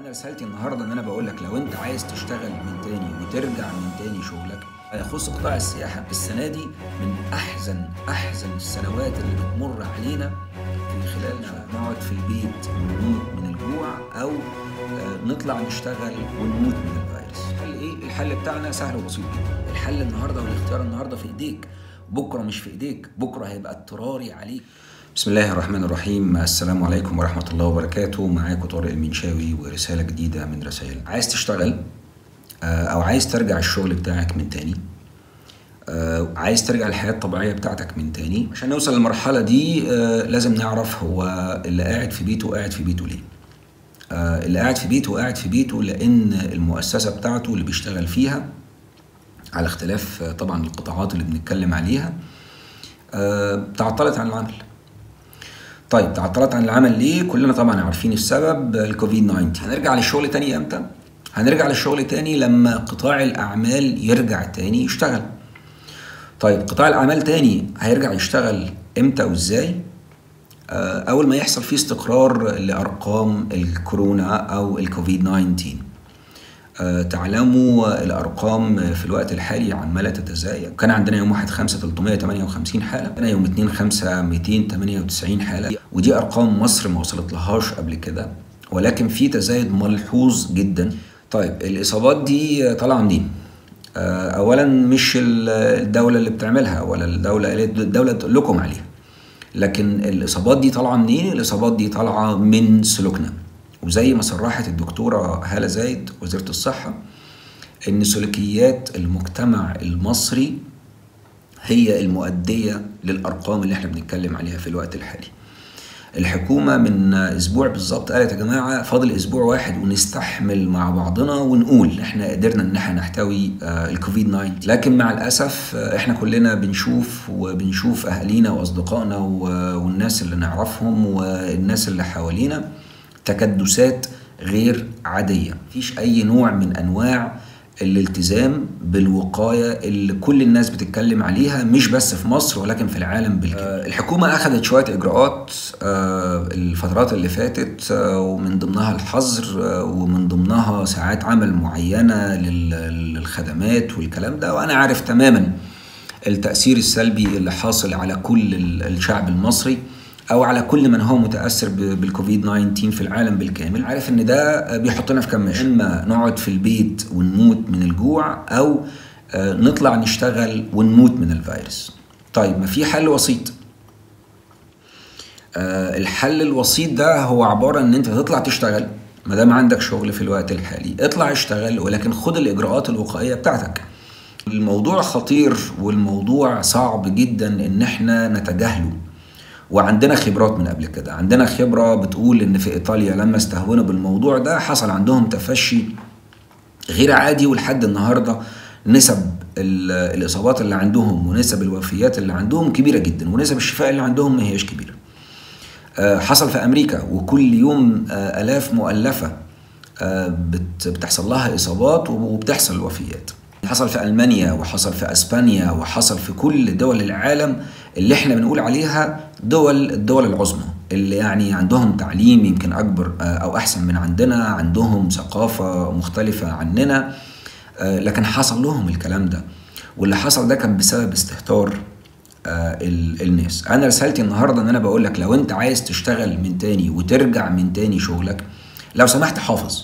انا رسالتي النهارده ان انا بقول لك لو انت عايز تشتغل من تاني وترجع من تاني شغلك يخص قطاع السياحه السنه دي من احزن احزن السنوات اللي بتمر علينا في خلال نقعد في البيت ونموت من الجوع او آه، نطلع نشتغل ونموت من الفيروس الحل ايه الحل بتاعنا سهل وبسيط جدا الحل النهارده والاختيار النهارده في ايديك بكره مش في ايديك بكره هيبقى اضطراري عليك بسم الله الرحمن الرحيم السلام عليكم ورحمة الله وبركاته معاكم طارق المنشاوي ورسالة جديدة من رسائل عايز تشتغل آه، أو عايز ترجع الشغل بتاعك من تاني آه، عايز ترجع الحياة الطبيعية بتاعتك من تاني عشان نوصل للمرحلة دي آه، لازم نعرف هو اللي قاعد في بيته قاعد في بيته ليه آه، اللي قاعد في بيته قاعد في بيته لأن المؤسسة بتاعته اللي بيشتغل فيها على اختلاف آه، طبعا القطاعات اللي بنتكلم عليها آه، تعطلت عن العمل طيب تعطلت عن العمل ليه؟ كلنا طبعا عارفين السبب الكوفيد 19 هنرجع للشغل تاني امتى؟ هنرجع للشغل تاني لما قطاع الاعمال يرجع تاني يشتغل طيب قطاع الاعمال تاني هيرجع يشتغل امتى وازاي؟ آه، اول ما يحصل فيه استقرار لارقام الكورونا او الكوفيد 19 آه، تعلموا الارقام في الوقت الحالي عماله تتزايد كان عندنا يوم 1 5 358 حاله كان يوم 2 5 298 حاله ودي ارقام مصر ما وصلت لهاش قبل كده ولكن في تزايد ملحوظ جدا طيب الاصابات دي طالعه منين آه، اولا مش الدوله اللي بتعملها ولا الدوله اللي الدوله تقول لكم عليها لكن الاصابات دي طالعه منين الاصابات دي طالعه من سلوكنا وزي ما صرحت الدكتوره هاله زايد وزيره الصحه ان سلوكيات المجتمع المصري هي المؤديه للارقام اللي احنا بنتكلم عليها في الوقت الحالي الحكومة من أسبوع بالظبط قالت يا جماعة فاضل أسبوع واحد ونستحمل مع بعضنا ونقول إحنا قدرنا إن إحنا نحتوي آه، الكوفيد 19 لكن مع الأسف آه، إحنا كلنا بنشوف وبنشوف أهالينا وأصدقائنا و- والناس اللي نعرفهم والناس اللي حوالينا تكدسات غير عادية مفيش أي نوع من أنواع الالتزام بالوقاية اللي كل الناس بتتكلم عليها مش بس في مصر ولكن في العالم بالكامل آه، الحكومة أخذت شوية إجراءات آه، الفترات اللي فاتت آه، ومن ضمنها الحظر آه، ومن ضمنها ساعات عمل معينة لل- للخدمات والكلام ده وأنا عارف تماما التأثير السلبي اللي حاصل على كل ال- الشعب المصري او على كل من هو متاثر ب- بالكوفيد 19 في العالم بالكامل عارف ان ده بيحطنا في كماشة اما نقعد في البيت ونموت من الجوع او آه، نطلع نشتغل ونموت من الفيروس طيب ما في حل وسيط آه، الحل الوسيط ده هو عباره ان انت تطلع تشتغل ما دام عندك شغل في الوقت الحالي اطلع اشتغل ولكن خد الاجراءات الوقائيه بتاعتك الموضوع خطير والموضوع صعب جدا ان احنا نتجاهله وعندنا خبرات من قبل كده عندنا خبرة بتقول ان في ايطاليا لما استهونوا بالموضوع ده حصل عندهم تفشي غير عادي ولحد النهارده نسب ال- الاصابات اللي عندهم ونسب الوفيات اللي عندهم كبيره جدا ونسب الشفاء اللي عندهم ما هيش كبيره آه، حصل في امريكا وكل يوم آه، الاف مؤلفه آه، بت- بتحصل لها اصابات وبتحصل وفيات حصل في المانيا وحصل في اسبانيا وحصل في كل دول العالم اللي احنا بنقول عليها دول الدول العظمى اللي يعني عندهم تعليم يمكن اكبر آه، او احسن من عندنا عندهم ثقافه مختلفه عننا آه، لكن حصل لهم الكلام ده واللي حصل ده كان بسبب استهتار آه، ال- الناس انا رسالتي النهارده ان انا بقول لك لو انت عايز تشتغل من تاني وترجع من تاني شغلك لو سمحت حافظ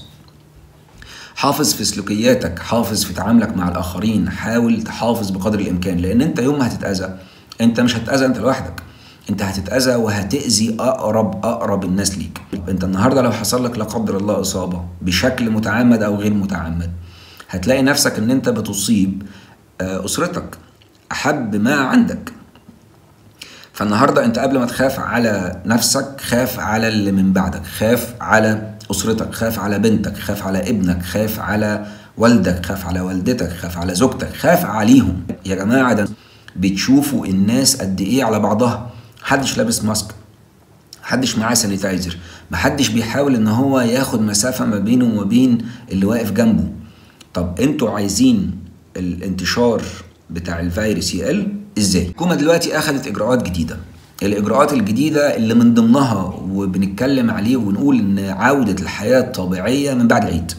حافظ في سلوكياتك حافظ في تعاملك مع الاخرين حاول تحافظ بقدر الامكان لان انت يوم ما هتتاذى انت مش هتتاذى انت لوحدك انت هتتاذى وهتاذي اقرب اقرب الناس ليك انت النهارده لو حصل لك لا قدر الله اصابه بشكل متعمد او غير متعمد هتلاقي نفسك ان انت بتصيب آه، اسرتك احب ما عندك فالنهارده انت قبل ما تخاف على نفسك خاف على اللي من بعدك خاف على اسرتك خاف على بنتك خاف على ابنك خاف على والدك خاف على والدتك خاف على زوجتك خاف عليهم يا جماعه ده بتشوفوا الناس قد ايه على بعضها محدش لابس ماسك محدش معاه سانيتايزر محدش بيحاول ان هو ياخد مسافه ما بينه وما بين اللي واقف جنبه طب انتوا عايزين الانتشار بتاع الفيروس يقل ازاي الحكومه دلوقتي اخذت اجراءات جديده الاجراءات الجديده اللي من ضمنها وبنتكلم عليه ونقول ان عوده الحياه الطبيعيه من بعد العيد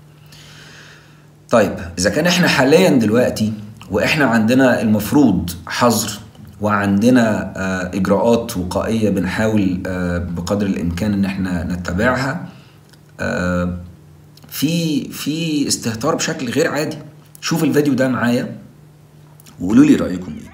طيب اذا كان احنا حاليا دلوقتي واحنا عندنا المفروض حظر وعندنا آه، اجراءات وقائيه بنحاول آه، بقدر الامكان ان احنا نتبعها آه، في في استهتار بشكل غير عادي شوف الفيديو ده معايا وقولوا لي رايكم ايه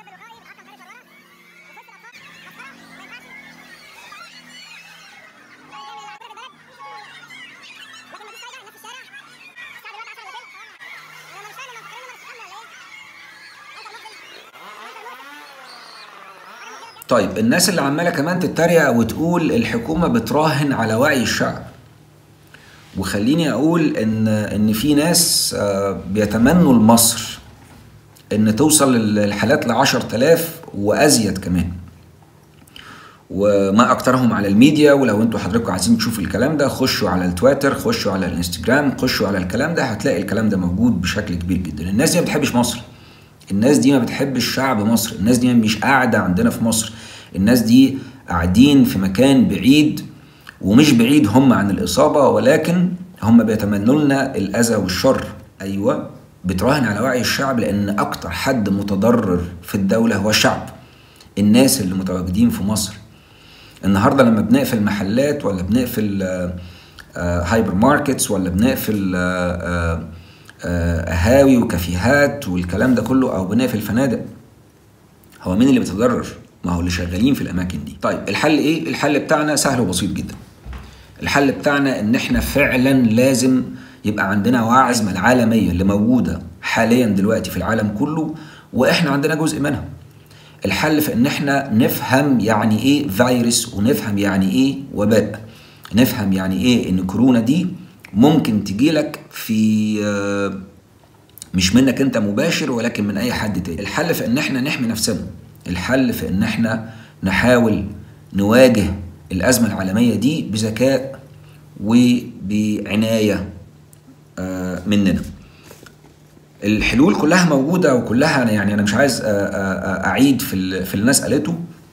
طيب الناس اللي عماله كمان تتريق وتقول الحكومه بتراهن على وعي الشعب وخليني اقول ان ان في ناس آه، بيتمنوا لمصر ان توصل الحالات ل 10000 وازيد كمان وما اكترهم على الميديا ولو انتوا حضراتكم عايزين تشوفوا الكلام ده خشوا على التويتر خشوا على الانستجرام خشوا على الكلام ده هتلاقي الكلام ده موجود بشكل كبير جدا الناس دي ما بتحبش مصر الناس دي ما بتحبش شعب مصر الناس دي مش قاعدة عندنا في مصر الناس دي قاعدين في مكان بعيد ومش بعيد هم عن الإصابة ولكن هم بيتمنوا لنا الأذى والشر أيوة بتراهن على وعي الشعب لأن أكتر حد متضرر في الدولة هو الشعب الناس اللي متواجدين في مصر النهارده لما بنقفل محلات ولا بنقفل هايبر ماركتس ولا بنقفل آه، آه، قهاوي وكافيهات والكلام ده كله او بنقفل فنادق هو مين اللي بيتضرر ما هو اللي شغالين في الاماكن دي طيب الحل ايه الحل بتاعنا سهل وبسيط جدا الحل بتاعنا ان احنا فعلا لازم يبقى عندنا وعزمة العالمية اللي موجودة حاليا دلوقتي في العالم كله واحنا عندنا جزء منها الحل في ان احنا نفهم يعني ايه فيروس ونفهم يعني ايه وباء نفهم يعني ايه ان كورونا دي ممكن تجيلك في آه، مش منك انت مباشر ولكن من اي حد تاني الحل في ان احنا نحمي نفسنا الحل في ان احنا نحاول نواجه الازمه العالميه دي بذكاء وبعنايه آه، مننا الحلول كلها موجوده وكلها أنا يعني انا مش عايز آه، اعيد في في اللي الناس قالته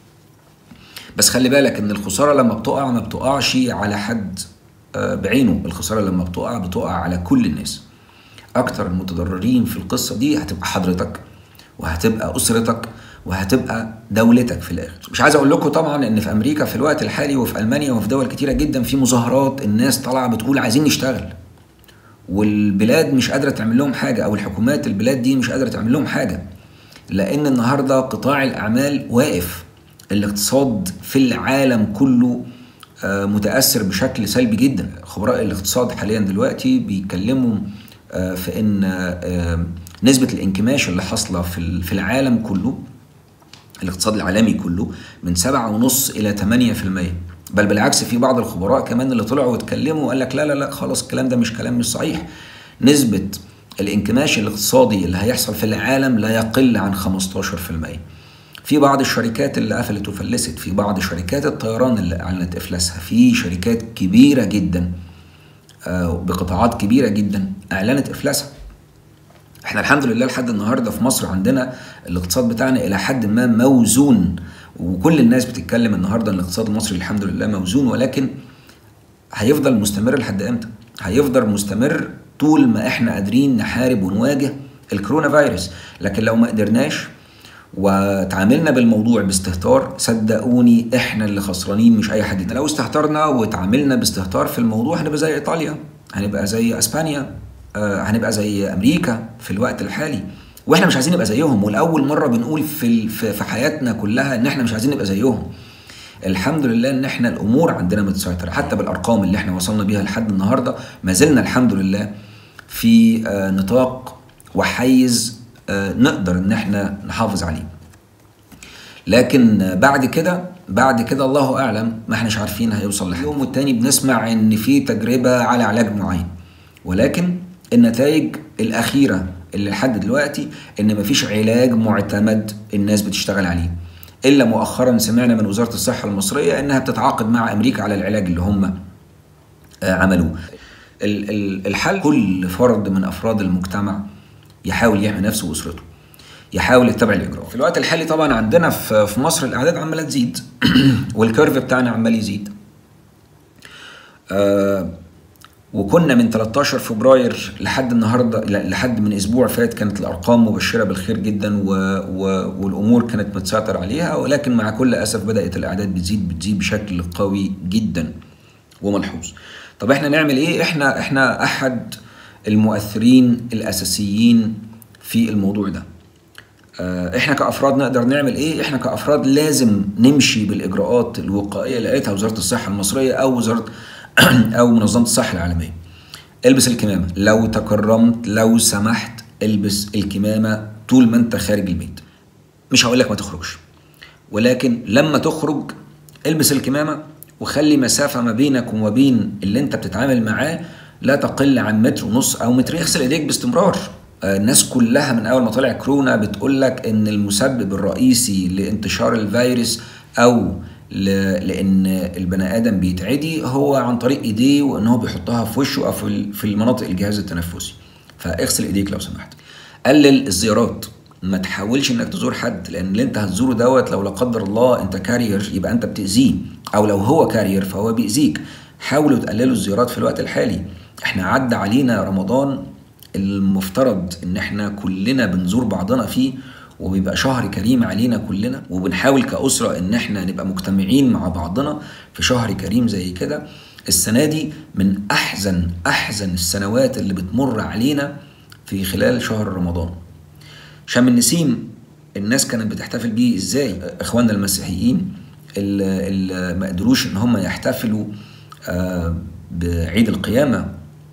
بس خلي بالك ان الخساره لما بتقع ما بتقعش على حد بعينه الخساره لما بتقع بتقع على كل الناس اكتر المتضررين في القصه دي هتبقى حضرتك وهتبقى اسرتك وهتبقى دولتك في الاخر مش عايز اقول لكم طبعا ان في امريكا في الوقت الحالي وفي المانيا وفي دول كتيره جدا في مظاهرات الناس طالعه بتقول عايزين نشتغل والبلاد مش قادره تعمل لهم حاجه او الحكومات البلاد دي مش قادره تعمل لهم حاجه لان النهارده قطاع الاعمال واقف الاقتصاد في العالم كله آه، متاثر بشكل سلبي جدا خبراء الاقتصاد حاليا دلوقتي بيتكلموا آه، في ان آه، نسبه الانكماش اللي حاصله في العالم كله الاقتصاد العالمي كله من 7.5 الى 8% بل بالعكس في بعض الخبراء كمان اللي طلعوا واتكلموا وقال لك لا لا لا خلاص الكلام ده مش كلام مش صحيح نسبه الانكماش الاقتصادي اللي هيحصل في العالم لا يقل عن 15% في بعض الشركات اللي قفلت وفلست في بعض شركات الطيران اللي اعلنت افلاسها في شركات كبيره جدا آه، بقطاعات كبيره جدا اعلنت افلاسها احنا الحمد لله لحد النهارده في مصر عندنا الاقتصاد بتاعنا الى حد ما موزون وكل الناس بتتكلم النهارده ان الاقتصاد المصري الحمد لله موزون ولكن هيفضل مستمر لحد امتى؟ هيفضل مستمر طول ما احنا قادرين نحارب ونواجه الكورونا فيروس لكن لو ما قدرناش وتعاملنا بالموضوع باستهتار صدقوني احنا اللي خسرانين مش اي حد لو استهترنا وتعاملنا باستهتار في الموضوع هنبقى زي ايطاليا هنبقى زي اسبانيا آه هنبقى زي امريكا في الوقت الحالي واحنا مش عايزين نبقى زيهم ولاول مره بنقول في في حياتنا كلها ان احنا مش عايزين نبقى زيهم الحمد لله ان احنا الامور عندنا متسيطره حتى بالارقام اللي احنا وصلنا بيها لحد النهارده ما زلنا الحمد لله في آه نطاق وحيز آه، نقدر ان احنا نحافظ عليه لكن بعد كده بعد كده الله اعلم ما احناش عارفين هيوصل لحد يوم والتاني بنسمع ان في تجربه على علاج معين ولكن النتائج الاخيره اللي لحد دلوقتي ان مفيش علاج معتمد الناس بتشتغل عليه الا مؤخرا سمعنا من وزاره الصحه المصريه انها بتتعاقد مع امريكا على العلاج اللي هم آه، عملوه الحل كل فرد من افراد المجتمع يحاول يحمي نفسه واسرته يحاول يتبع الاجراء في الوقت الحالي طبعا عندنا في في مصر الاعداد عماله تزيد والكيرف بتاعنا عمال يزيد آه وكنا من 13 فبراير لحد النهارده ل- لحد من اسبوع فات كانت الارقام مبشره بالخير جدا و... و... والامور كانت متسيطر عليها ولكن مع كل اسف بدات الاعداد بتزيد بتزيد بشكل قوي جدا وملحوظ. طب احنا نعمل ايه؟ احنا احنا احد المؤثرين الاساسيين في الموضوع ده. آه، احنا كافراد نقدر نعمل ايه احنا كافراد لازم نمشي بالاجراءات الوقائيه اللي قالتها وزاره الصحه المصريه او وزاره او منظمه الصحه العالميه البس الكمامه لو تكرمت لو سمحت البس الكمامه طول ما انت خارج البيت مش هقول لك ما تخرجش ولكن لما تخرج البس الكمامه وخلي مسافه ما بينك وما بين اللي انت بتتعامل معاه لا تقل عن متر ونص او مترين اغسل ايديك باستمرار آه، الناس كلها من اول ما طلع كورونا بتقول لك ان المسبب الرئيسي لانتشار الفيروس او ل... لان البني ادم بيتعدي هو عن طريق ايديه وان هو بيحطها في وشه او في ال- في المناطق الجهاز التنفسي فاغسل ايديك لو سمحت قلل الزيارات ما تحاولش انك تزور حد لان اللي انت هتزوره دوت لو لا قدر الله انت كارير يبقى انت بتاذيه او لو هو كارير فهو بيأذيك حاولوا تقللوا الزيارات في الوقت الحالي احنا عدى علينا رمضان المفترض ان احنا كلنا بنزور بعضنا فيه وبيبقى شهر كريم علينا كلنا وبنحاول كأسرة ان احنا نبقى مجتمعين مع بعضنا في شهر كريم زي كده السنة دي من احزن احزن السنوات اللي بتمر علينا في خلال شهر رمضان شم النسيم الناس كانت بتحتفل بيه ازاي اخواننا المسيحيين اللي, اللي ما قدروش ان هم يحتفلوا آه، بعيد القيامه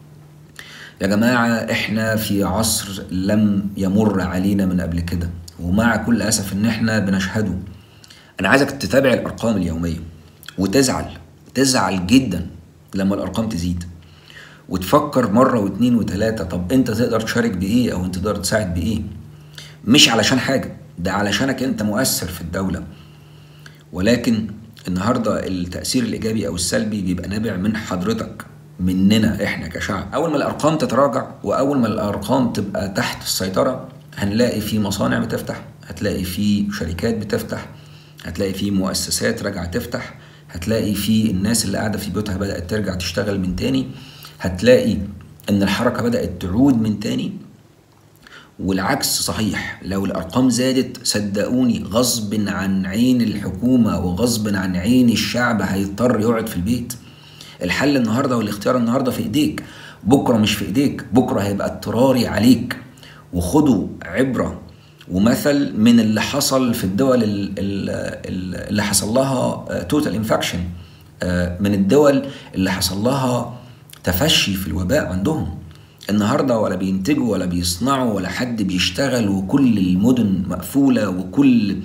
يا جماعة احنا في عصر لم يمر علينا من قبل كده ومع كل أسف ان احنا بنشهده انا عايزك تتابع الارقام اليومية وتزعل تزعل جدا لما الارقام تزيد وتفكر مرة واتنين وتلاتة طب انت تقدر تشارك بايه او انت تقدر تساعد بايه مش علشان حاجة ده علشانك انت مؤثر في الدولة ولكن النهارده التأثير الإيجابي أو السلبي بيبقى نابع من حضرتك مننا احنا كشعب أول ما الأرقام تتراجع وأول ما الأرقام تبقى تحت السيطرة هنلاقي في مصانع بتفتح هتلاقي في شركات بتفتح هتلاقي في مؤسسات راجعة تفتح هتلاقي في الناس اللي قاعدة في بيوتها بدأت ترجع تشتغل من تاني هتلاقي إن الحركة بدأت تعود من تاني والعكس صحيح لو الارقام زادت صدقوني غصب عن عين الحكومه وغصب عن عين الشعب هيضطر يقعد في البيت الحل النهارده والاختيار النهارده في ايديك بكره مش في ايديك بكره هيبقى اضطراري عليك وخدوا عبره ومثل من اللي حصل في الدول ال- ال- ال- اللي حصل لها توتال انفكشن من الدول اللي حصل لها تفشي في الوباء عندهم النهارده ولا بينتجوا ولا بيصنعوا ولا حد بيشتغل وكل المدن مقفوله وكل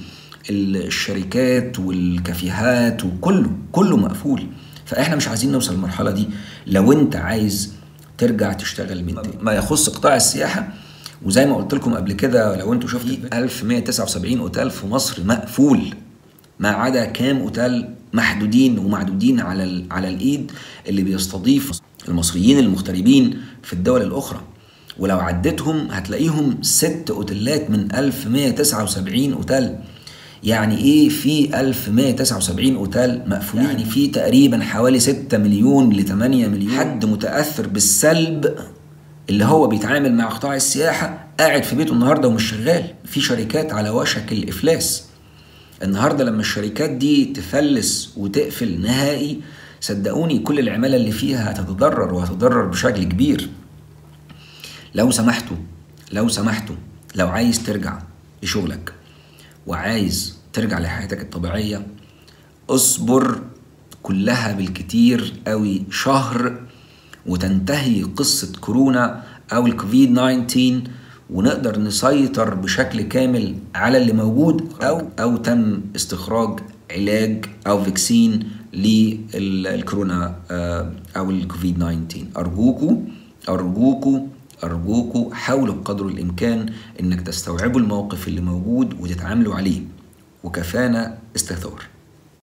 الشركات والكافيهات وكله كله مقفول فاحنا مش عايزين نوصل للمرحله دي لو انت عايز ترجع تشتغل من تاني ما يخص قطاع السياحه وزي ما قلت لكم قبل كده لو انتوا شفتوا 1179 اوتيل في مصر مقفول ما عدا كام اوتيل محدودين ومعدودين على ال- على الايد اللي بيستضيف المصريين المغتربين في الدول الاخرى ولو عديتهم هتلاقيهم ست اوتيلات من 1179 اوتيل يعني ايه في 1179 اوتيل مقفولين يعني في تقريبا حوالي 6 مليون ل 8 مليون حد متاثر بالسلب اللي هو بيتعامل مع قطاع السياحه قاعد في بيته النهارده ومش شغال في شركات على وشك الافلاس النهارده لما الشركات دي تفلس وتقفل نهائي صدقوني كل العماله اللي فيها هتتضرر وهتتضرر بشكل كبير لو سمحتوا لو سمحتوا لو عايز ترجع لشغلك وعايز ترجع لحياتك الطبيعيه اصبر كلها بالكتير قوي شهر وتنتهي قصة كورونا أو الكوفيد 19 ونقدر نسيطر بشكل كامل على اللي موجود أو أو تم استخراج علاج أو فاكسين للكورونا آه، أو الكوفيد 19 أرجوكوا أرجوكوا أرجوكوا حاولوا بقدر الإمكان إنك تستوعبوا الموقف اللي موجود وتتعاملوا عليه وكفانا استهتار